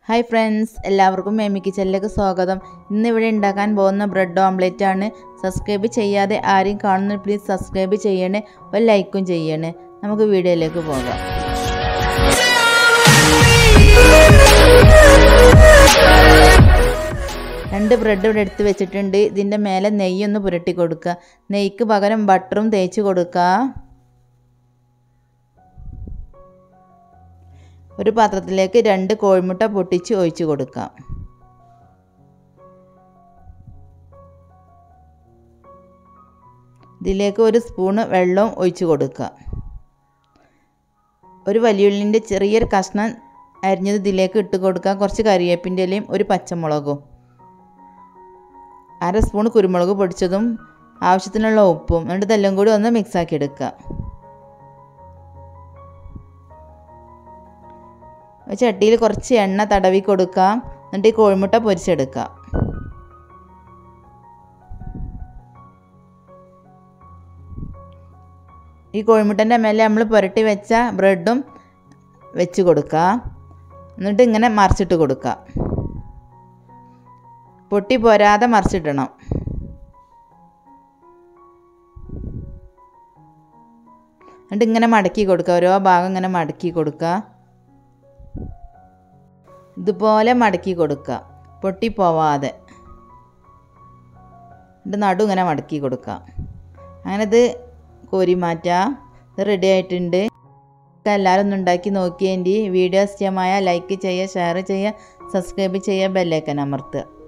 hi friends എല്ലാവർക്കും മേമി കിച്ചണിലേക്ക് സ്വാഗതം ഇന്ന് ഇവിടെ ഉണ്ടാക്കാൻ പോകുന്ന ബ്രെഡ് ഓംലെറ്റ് ആണ് സബ്സ്ക്രൈബ് ചെയ്യാതെ ആരെയും കാണുന്ന പ്ലീസ് സബ്സ്ക്രൈബ് ചെയ്യണേ ഒരു ലൈക്കും ചെയ്യണേ നമുക്ക് വീഡിയോയിലേക്ക് പോകാം രണ്ട് ബ്രെഡ് ഇവിടെ എടുത്ത് വെച്ചിട്ടുണ്ട് ഇതിൻ്റെ മേലെ നെയ്യൊന്ന് പുരട്ടി കൊടുക്കുക നെയ്ക്ക് പകരം ബട്ടറും തേച്ച് കൊടുക്കുക ഒരു പാത്രത്തിലേക്ക് രണ്ട് കോഴിമുട്ട പൊട്ടിച്ച് ഒഴിച്ച് കൊടുക്കാം ഇതിലേക്ക് ഒരു സ്പൂണ് വെള്ളവും ഒഴിച്ച് കൊടുക്കുക ഒരു വലിയുള്ളിൻ്റെ ചെറിയൊരു കഷ്ണം അരിഞ്ഞത് ഇതിലേക്ക് ഇട്ട് കൊടുക്കുക കുറച്ച് കറിവേപ്പിൻ്റെ ഇലയും ഒരു പച്ചമുളകും അര സ്പൂൺ കുരുമുളക് പൊടിച്ചതും ആവശ്യത്തിനുള്ള ഉപ്പും എന്നിട്ട് ഇതെല്ലാം കൂടി ഒന്ന് മിക്സാക്കി എടുക്കുക ചട്ടിയിൽ കുറച്ച് എണ്ണ തടവി കൊടുക്കാം എന്നിട്ട് ഈ കോഴിമുട്ട പൊരിച്ചെടുക്കാം ഈ കോഴിമുട്ടൻ്റെ മേലെ നമ്മൾ പുരട്ടി വെച്ച ബ്രെഡും വെച്ച് കൊടുക്കുക എന്നിട്ട് ഇങ്ങനെ മറിച്ചിട്ട് കൊടുക്കുക പൊട്ടി പോരാതെ മറിച്ചിടണം എന്നിട്ട് ഇങ്ങനെ മടക്കി കൊടുക്കുക ഓരോ ഭാഗം ഇങ്ങനെ മടക്കി കൊടുക്കുക ഇതുപോലെ മടക്കി കൊടുക്കുക പൊട്ടിപ്പോവാതെ എന്നിട്ട് നടു ഇങ്ങനെ മടക്കി കൊടുക്കുക അങ്ങനെ ഇത് കോരി മാറ്റാം ഇത് റെഡി ആയിട്ടുണ്ട് എല്ലാവരും ഒന്ന് ഉണ്ടാക്കി നോക്കിയേണ്ടി വീഡിയോ ഇഷ്ടമായ ലൈക്ക് ചെയ്യുക ഷെയർ ചെയ്യുക സബ്സ്ക്രൈബ് ചെയ്യുക ബെല്ലൈക്കൻ അമർത്തുക